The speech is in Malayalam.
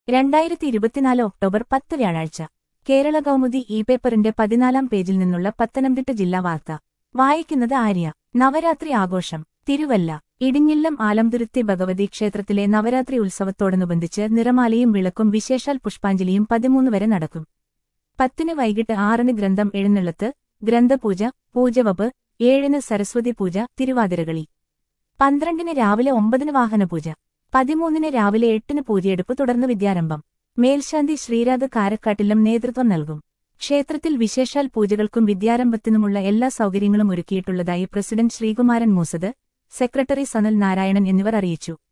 രണ്ടായിരത്തി ഇരുപത്തിനാല് ഒക്ടോബർ പത്ത് വ്യാഴാഴ്ച കേരള കൗമുദി ഇ പേപ്പറിന്റെ പതിനാലാം പേജിൽ നിന്നുള്ള പത്തനംതിട്ട ജില്ലാ വാർത്ത വായിക്കുന്നത് ആര്യ നവരാത്രി ആഘോഷം തിരുവല്ല ഇടിഞ്ഞില്ലം ആലംതുരുത്തി ഭഗവതി ക്ഷേത്രത്തിലെ നവരാത്രി ഉത്സവത്തോടനുബന്ധിച്ച് നിറമാലയും വിളക്കും വിശേഷാൽ പുഷ്പാഞ്ജലിയും പതിമൂന്ന് വരെ നടക്കും പത്തിന് വൈകിട്ട് ആറിന് ഗ്രന്ഥം എഴുന്നള്ളത്ത് ഗ്രന്ഥപൂജ പൂജവപ്പ് ഏഴിന് സരസ്വതി പൂജ തിരുവാതിരകളി പന്ത്രണ്ടിന് രാവിലെ ഒമ്പതിന് വാഹനപൂജ പതിമൂന്നിന് രാവിലെ എട്ടിന് പൂജയെടുപ്പ് തുടർന്ന് വിദ്യാരംഭം മേൽശാന്തി ശ്രീരാഗ് കാരക്കാട്ടിലും നേതൃത്വം നൽകും ക്ഷേത്രത്തിൽ വിശേഷാൽ പൂജകൾക്കും വിദ്യാരംഭത്തിനുമുള്ള എല്ലാ സൗകര്യങ്ങളും ഒരുക്കിയിട്ടുള്ളതായി പ്രസിഡന്റ് ശ്രീകുമാരൻ മൂസത് സെക്രട്ടറി സനൽ നാരായണൻ എന്നിവർ അറിയിച്ചു